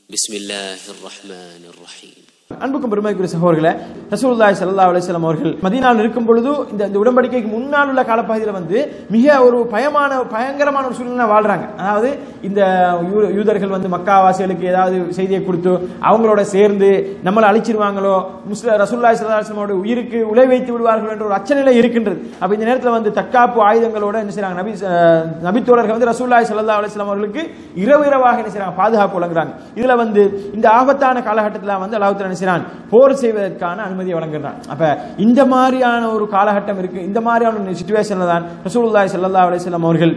بسم الله الرحمن الرحيم அன்புக்கும் பெருமைக்குரிய சகோதரர்களே ரசூலுல்லாஹி ஸல்லல்லாஹு அலைஹி வஸல்லம் அவர்கள் மதீனாவில் இருக்கும் பொழுது இந்த இந்த உடன்படிக்கைக்கு முன்னால் உள்ள காலப்பகுதியில் வந்து மிக ஒரு பயமான பயங்கரமான ஒரு சூழ்நிலை வாழ்றாங்க அதாவது இந்த யூ- யூதர்கள் வந்து மக்காவாசிகளுக்கு ஏதாவது செய்தியை கொடுத்து அவங்களோட சேர்ந்து நம்மளை அழிச்சிருவாங்களோ முஸ்லிம் ரசூலுல்லாஹி ஸல்லல்லாஹு அலைஹி வஸல்லம் உயிருக்கு உலை வைத்து விடுவார்கள் என்ற ஒரு அச்சநிலை இருக்கின்றது அப்ப இந்த நேரத்தில் வந்து தற்காப்பு ஆயுதங்களோட என்ன செய்றாங்க நபி அஹ், நபித்தோழர்கள் வந்து ரசூலுல்லாஹி ஸல்லல்லாஹு அலைஹி வஸல்லம் அவர்களுக்கு இரவு இரவாக என்ன செய்றாங்க பாதுகாப்பு வழங்குறாங்க இதுல வந்து இந்த ஆபத்தான காலகட்டத்தில் வந்து அல்லாஹ் தஆலா என்ன செய்றான் போர் செய்வதற்கான அனுமதியை வழங்குறான் அப்ப இந்த மாதிரியான ஒரு காலகட்டம் இருக்கு இந்த மாதிரியான ஒரு சுச்சுவேஷன்ல தான் ரசூலுல்லாஹி ஸல்லல்லாஹு அலைஹி வஸல்லம் அவர்கள்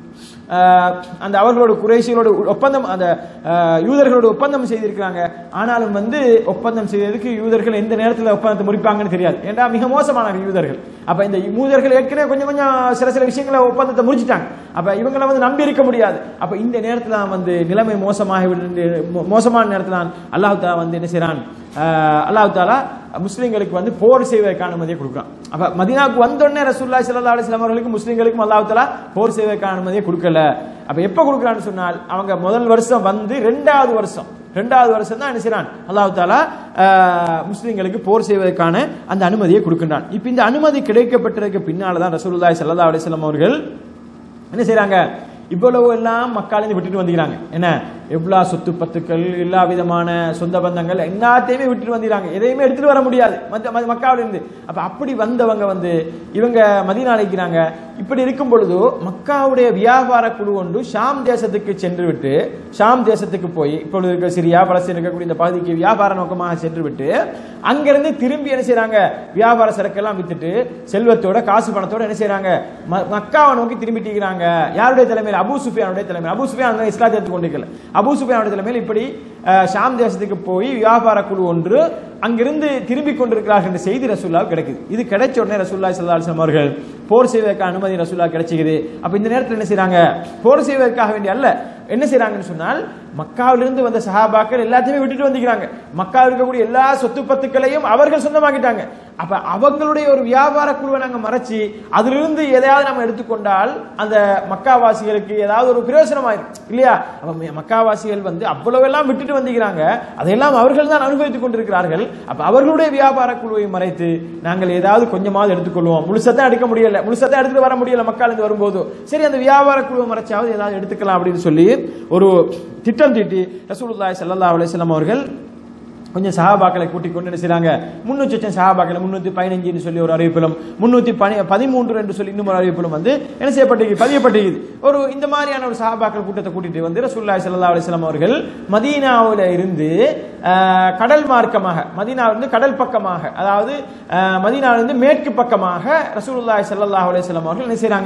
ஆஹ், அந்த அவர்களோட குறைசிகளோட ஒப்பந்தம் அந்த ஆஹ், யூதர்களோட ஒப்பந்தம் செய்திருக்கிறாங்க ஆனாலும் வந்து ஒப்பந்தம் செய்ததுக்கு யூதர்கள் எந்த நேரத்தில் ஒப்பந்தத்தை முடிப்பாங்கன்னு தெரியாது ஏன்டா மிக மோசமான யூதர்கள் அப்ப இந்த யூதர்கள் ஏற்கனவே கொஞ்சம் கொஞ்சம் சில சில விஷயங்களை ஒப்பந்தத்தை முடிச்சிட்டாங்க அப்ப இவங்களை வந்து நம்பி இருக்க முடியாது அப்ப இந்த நேரத்தில் தான் வந்து நிலைமை மோசமாகி விடு- மோ- மோசமான நேரத்தில் தான் அல்லாஹ் தாலா வந்து என்ன செய்றான் ஆஹ், அல்லாஹ் தாலா முஸ்லிம்களுக்கு வந்து போர் செய்வதற்கான அனுமதியை கொடுக்குறான் அப்ப மதீனாவுக்கு வந்தோடனே ரசூலுல்லாஹி ஸல்லல்லாஹு அலைஹி வஸல்லம் அவர்களுக்கும் முஸ்லிம்களுக்கும் அல்லாஹ் தாலா போர் செய்வதற்கான அனுமதியை கொடுக்கல அப்ப எப்ப கொடுக்குறான்னு சொன்னால் அவங்க முதல் வருஷம் வந்து ரெண்டாவது வருஷம் ரெண்டாவது வருஷம் தான் என்ன செய்றான் அல்லாஹ் தாலா ஆஹ், முஸ்லிம்களுக்கு போர் செய்வதற்கான அந்த அனுமதியை கொடுக்கின்றான் இப்ப இந்த அனுமதி கிடைக்கப்பட்டதுக்கு பின்னால தான் ரசூலுல்லாஹி ஸல்லல்லாஹு அலைஹி வஸல்லம் அவர்கள் என்ன செய்றாங்க இவ்வளவு எல்லாம் மக்களிருந்து விட்டுட்டு வந்துக்கிறாங்க என்ன எவ்வளோ சொத்து பத்துக்கள் எல்லா விதமான சொந்த பந்தங்கள் எல்லாத்தையுமே விட்டுட்டு வந்துக்கிறாங்க எதையுமே எடுத்துட்டு வர முடியாது மத்த ம- மக்காவுல இருந்து அப்ப அப்படி வந்தவங்க வந்து இவங்க மதீனா அழைக்கிறாங்க இப்படி இருக்கும் பொழுது மக்காவுடைய வியாபார குழு ஒன்று ஷாம் தேசத்துக்கு சென்று விட்டு ஷாம் தேசத்துக்கு போய் இப்பொழுது இருக்க சிரியா பலஸ்தீன் இருக்கக்கூடிய இந்த பகுதிக்கு வியாபார நோக்கமாக சென்று விட்டு அங்கிருந்து திரும்பி என்ன செய்றாங்க வியாபார சரக்கெல்லாம் வித்துட்டு செல்வத்தோட காசு பணத்தோட என்ன செய்றாங்க ம- மக்காவை நோக்கி திரும்பிட்டிருக்கிறாங்க யாருடைய தலைமையில் அபூ சுஃபியானுடைய தலைமையில் அபூ சுஃபியான் அந்த இஸ்லாத்தை எடுத்துக்கொண்டிருக்கல அபூ சுஃபியானுடைய தலைமையில் இப்படி அஹ், ஷாம் தேசத்துக்கு போய் வியாபார குழு ஒன்று அங்கிருந்து திரும்பி கொண்டிருக்கிறார்கள் என்ற செய்தி ரசூல்லா கிடைக்குது இது கிடைச்ச உடனே ரசூல்லா சல்லா அலிஸ்லாம் அவர்கள் போர் செய்வதற்கான அனுமதி ரசூல்லா கிடைச்சிக்குது அப்ப இந்த நேரத்தில் என்ன செய்றாங்க போர் செய்வதற்காக வேண்டிய அல்ல என்ன செய்றாங்கன்னு சொன்னால் மக்காவிலிருந்து வந்த சஹாபாக்கள் எல்லாத்தையுமே விட்டுட்டு வந்துக்கிறாங்க மக்காவில் இருக்கக்கூடிய எல்லா சொத்து பத்துக்களையும் அவர்கள் சொந்தமாக்கிட்டாங்க அப்ப அவங்களுடைய ஒரு வியாபார குழுவை நாங்க மறைச்சு அதிலிருந்து எதையாவது நம்ம எடுத்துக்கொண்டால் அந்த மக்காவாசிகளுக்கு ஏதாவது ஒரு பிரயோசனமாயிரும் இல்லையா அப்ப ம- மக்காவாசிகள் வந்து அவ்வளவு எல்லாம் விட்டுட்டு வந்துக்கிறாங்க அதையெல்லாம் அவர்கள் தான் அனுபவித்துக் கொண்டிருக்கிறார்கள் அப்ப அவர்களுடைய வியாபார குழுவை மறைத்து நாங்கள் ஏதாவது கொஞ்சமாவது எடுத்துக்கொள்வோம் முழுசத்தான் எடுக்க முடியல முழுசத்தான் எடுத்துட்டு வர முடியல மக்கள் இருந்து வரும்போது சரி அந்த வியாபார குழுவை மறைச்சாவது ஏதாவது எடுத்துக்கலாம் அப்படின்னு சொல்லி ஒரு திட்டம் தீட்டி ரசூலுல்லாஹி ஸல்லல்லாஹு அலைஹி வஸல்லம் அவர்கள் கொஞ்சம் சஹாபாக்களை கூட்டிக் கொண்டு என்ன செய்றாங்க முன்னூற்றி சொச்சம் சஹாபாக்களை முன்னூத்தி பதினஞ்சுன்னு சொல்லி ஒரு அறிவிப்பிலும் முன்னூத்தி பனி பதிமூன்று என்று சொல்லி இன்னும் ஒரு அறிவிப்பிலும் வந்து என்ன செய்யப்பட்டிருக்கு பதியப்பட்டிருக்குது ஒரு இந்த மாதிரியான ஒரு சஹாபாக்கள் கூட்டத்தை கூட்டிட்டு வந்து ரசூலுல்லாஹி ஸல்லல்லாஹு அலைஹி வஸல்லம் அவர்கள் மதீனாவுல இருந்து ஆஹ், கடல் மார்க்கமாக மதீனாவிலிருந்து கடல் பக்கமாக அதாவது ஆஹ், மதீனாவிலிருந்து மேற்கு பக்கமாக ரசூலுல்லாஹி ஸல்லல்லாஹு அலைஹி வஸல்லம் அவர்கள் என்ன செய்றாங்க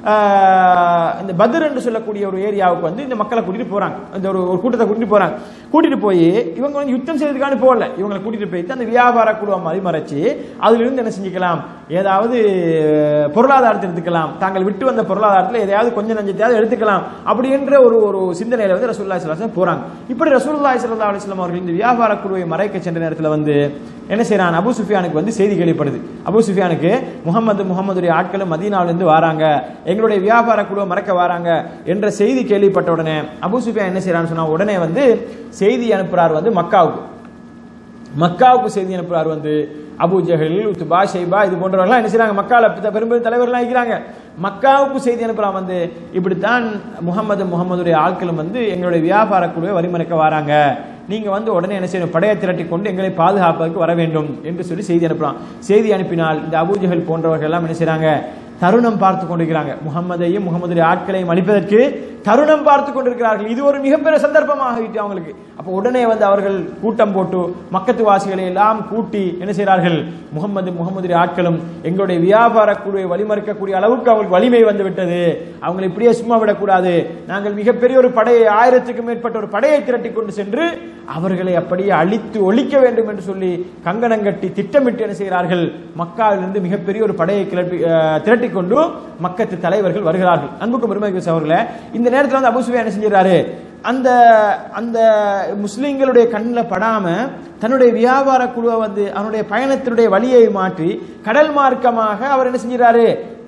ஆஹ், இந்த பத்ர் என்று சொல்லக்கூடிய ஒரு ஏரியாவுக்கு வந்து இந்த மக்களை கூட்டிட்டு போறாங்க இந்த ஒரு ஒரு கூட்டத்தை கூட்டிட்டு போறாங்க கூட்டிட்டு போய் இவங்க வந்து யுத்தம் செய்யறதுக்கான போகல இவங்களை கூட்டிட்டு போயிட்டு அந்த வியாபார குழுவை மாதிரி மறைச்சு அதுல இருந்து என்ன செஞ்சுக்கலாம் ஏதாவது பொருளாதாரத்தை எடுத்துக்கலாம் தாங்கள் விட்டு வந்த பொருளாதாரத்தில் எதையாவது கொஞ்சம் நஞ்சத்தையாவது எடுத்துக்கலாம் அப்படின்ற ஒரு ஒரு சிந்தனையில வந்து ரசூலுல்லாஹி ஸல்லல்லாஹு அலைஹி வஸல்லம் போறாங்க இப்படி ரசூலுல்லாஹி ஸல்லல்லாஹு அலைஹி வஸல்லம் அவர்கள் இந்த வியாபார குழுவை மறைக்க சென்ற நேரத்தில் வந்து என்ன செய்றான் அபூ சுஃபியானுக்கு வந்து செய்தி கேள்விப்படுது அபூ சுஃபியானுக்கு முகமது முகமதுடைய ஆட்களும் மதீனாவிலிருந்து வராங்க எங்களுடைய வியாபார குழுவை மறக்க வராங்க என்ற செய்தி கேள்விப்பட்ட உடனே அபூ சுஃபியான் என்ன செய்றான்னு சொன்னா உடனே வந்து செய்தி அனுப்புறார் வந்து மக்காவுக்கு மக்காவுக்கு செய்தி அனுப்புறார் வந்து அபூ ஜஹல் உத்துபா ஷைபா இது போன்றவர்கள்லாம் என்ன செய்றாங்க மக்கால பெ- பெரும் பெரும் தலைவர்கள்லாம் இருக்கிறாங்க மக்காவுக்கு செய்தி அனுப்புறான் வந்து இப்படித்தான் முகமது முகமதுடைய ஆட்களும் வந்து எங்களுடைய வியாபார குழுவை வரிமறைக்க வராங்க நீங்க வந்து உடனே என்ன செய்யணும் படையை திரட்டி கொண்டு எங்களை பாதுகாப்பதற்கு வர வேண்டும் என்று சொல்லி செய்தி அனுப்புறான் செய்தி அனுப்பினால் இந்த அபூ ஜஹல் போன்றவர்கள் எல்லாம் என்ன செய்றாங்க தருணம் பார்த்து கொண்டிருக்கிறாங்க முகமதையும் முகமதுடைய ஆட்களையும் அழிப்பதற்கு தருணம் பார்த்து கொண்டிருக்கிறார்கள் இது ஒரு மிகப்பெரிய சந்தர்ப்பமாக ஆகிட்டு அவங்களுக்கு அப்போ உடனே வந்து அவர்கள் கூட்டம் போட்டு மக்கத்து வாசிகளை எல்லாம் கூட்டி என்ன செய்கிறார்கள் முகமது முகமதுடைய ஆட்களும் எங்களுடைய வியாபார குழுவை வழிமறிக்கக்கூடிய அளவுக்கு அவங்களுக்கு வலிமை வந்து விட்டது அவங்களை இப்படியே சும்மா விடக்கூடாது நாங்கள் மிகப்பெரிய ஒரு படையை ஆயிரத்துக்கும் மேற்பட்ட ஒரு படையை திரட்டி கொண்டு சென்று அவர்களை அப்படியே அழித்து ஒழிக்க வேண்டும் என்று சொல்லி கங்கணம் கட்டி திட்டமிட்டு என்ன செய்கிறார்கள் மக்காவிலிருந்து மிகப்பெரிய ஒரு படையை கிளப்பி அஹ், திரட்டி கொண்டு மக்கத்து தலைவர்கள் வருகிறார்கள் அன்புக்கு பெருமைக்கு அவர்களே இந்த நேரத்தில் வந்து அபுசுபியா என்ன செஞ்சிடறாரு அந்த அந்த முஸ்லிம்களுடைய கண்ணில் படாம தன்னுடைய வியாபார குழுவை வந்து அவனுடைய பயணத்தினுடைய வழியை மாற்றி கடல் மார்க்கமாக அவர் என்ன செஞ்சிடறாரு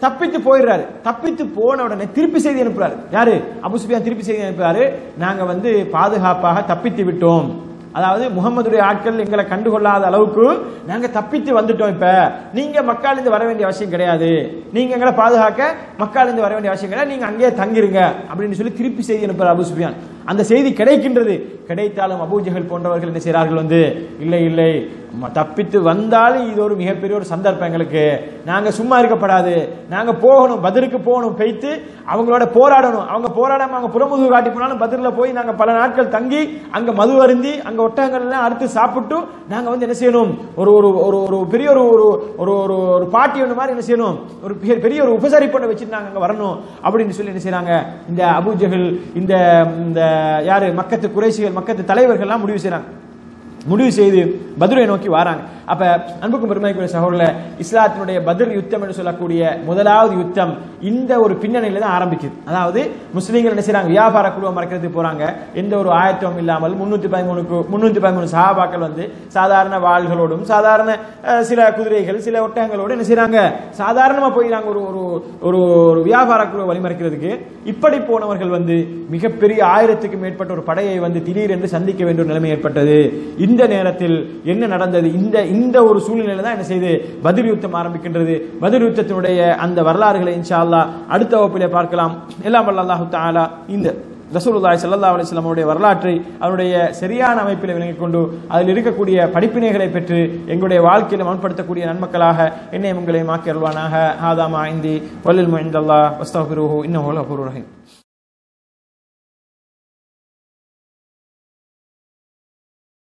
தப்பித்து போயிடுறாரு தப்பித்து போன உடனே திருப்பி செய்தி அனுப்புறாரு யாரு அபு சுஃபியான் திருப்பி செய்தி அனுப்புறாரு நாங்க வந்து பாதுகாப்பாக தப்பித்து விட்டோம் அதாவது முகமதுடைய ஆட்கள் எங்களை கண்டுகொள்ளாத அளவுக்கு நாங்க தப்பித்து வந்துட்டோம் இப்ப நீங்க மக்கள் இருந்து வர வேண்டிய அவசியம் கிடையாது நீங்க எங்களை பாதுகாக்க மக்கள் இருந்து வர வேண்டிய அவசியம் கிடையாது நீங்க அங்கேயே தங்கிருங்க அப்படின்னு சொல்லி திருப்பி செய்தி அனுப்புறார் அபு சுஃபியான் அந்த செய்தி கிடைக்கின்றது கிடைத்தாலும் அபூஜகல் போன்றவர்கள் என்ன செய்கிறார்கள் வந்து இல்லை இல்லை ம- தப்பித்து வந்தாலும் இது ஒரு மிகப்பெரிய ஒரு சந்தர்ப்பம் எங்களுக்கு நாங்க சும்மா இருக்கப்படாது நாங்க போகணும் பதிலுக்கு போகணும் பெய்த்து அவங்களோட போராடணும் அவங்க போராடாம அவங்க புறமுதுகு காட்டி போனாலும் பதில்ல போய் நாங்க பல நாட்கள் தங்கி அங்க மது அருந்தி அங்க ஒட்டகங்கள் எல்லாம் அறுத்து சாப்பிட்டு நாங்க வந்து என்ன செய்யணும் ஒரு ஒரு ஒரு ஒரு பெரிய ஒரு ஒரு ஒரு ஒரு ஒரு பாட்டி ஒன்று மாதிரி என்ன செய்யணும் ஒரு பெரிய- பெரிய ஒரு உபசரிப்பு ஒன்று வச்சுட்டு நாங்க அங்க வரணும் அப்படின்னு சொல்லி என்ன செய்றாங்க இந்த அபூஜகல் இந்த இந்த யாரு மக்கத்து குறைசிகள் மக்கத்து தலைவர்கள் எல்லாம் முடிவு செய்றாங்க முடிவு செய்து பதுரை நோக்கி வராங்க அப்ப அன்புக்கும் பெருமைக்குரிய சகோதரர்களே இஸ்லாத்தினுடைய பதில் யுத்தம் என்று சொல்லக்கூடிய முதலாவது யுத்தம் இந்த ஒரு பின்னணியில தான் ஆரம்பிக்குது அதாவது முஸ்லீம்கள் என்ன செய்றாங்க வியாபார குழுவை மறக்கிறதுக்கு போறாங்க எந்த ஒரு ஆயத்தமும் இல்லாமல் முன்னூத்தி பதிமூணுக்கு முன்னூத்தி பதிமூணு சஹாபாக்கள் வந்து சாதாரண வாள்களோடும் சாதாரண அஹ், சில குதிரைகள் சில ஒட்டகங்களோடு என்ன செய்றாங்க சாதாரணமா போயிறாங்க ஒரு ஒரு ஒரு ஒரு வியாபார குழுவை வழிமறைக்கிறதுக்கு இப்படி போனவர்கள் வந்து மிகப்பெரிய ஆயிரத்துக்கு மேற்பட்ட ஒரு படையை வந்து திடீரென்று சந்திக்க வேண்டிய ஒரு நிலைமை ஏற்பட்டது இந்த நேரத்தில் என்ன நடந்தது இந்த இந்த ஒரு சூழ்நிலையில தான் என்ன செய்து பதில் யுத்தம் ஆரம்பிக்கின்றது பதில் யுத்தத்தினுடைய அந்த வரலாறுகளை இன்ஷா அல்லாஹ் அடுத்த வகுப்பிலே பார்க்கலாம் எல்லாம் வல்ல அல்லாஹு தஆலா இந்த ரசூலுல்லாஹி ஸல்லல்லாஹு அலைஹி வஸல்லம் அவருடைய வரலாற்றை அவருடைய சரியான அமைப்பில் விளங்கிக் கொண்டு அதில் இருக்கக்கூடிய படிப்பினைகளை பெற்று எங்களுடைய வாழ்க்கையில் அமல்படுத்தக்கூடிய நன்மக்களாக என்னை உங்களை மாக்கி அருள்வானாக ஹாதாமா ஐந்தி வல்லில் முஇந்தல்லாஹ் வஸ்தஃபிருஹு இன்னஹு லஃபூருர் ரஹீம்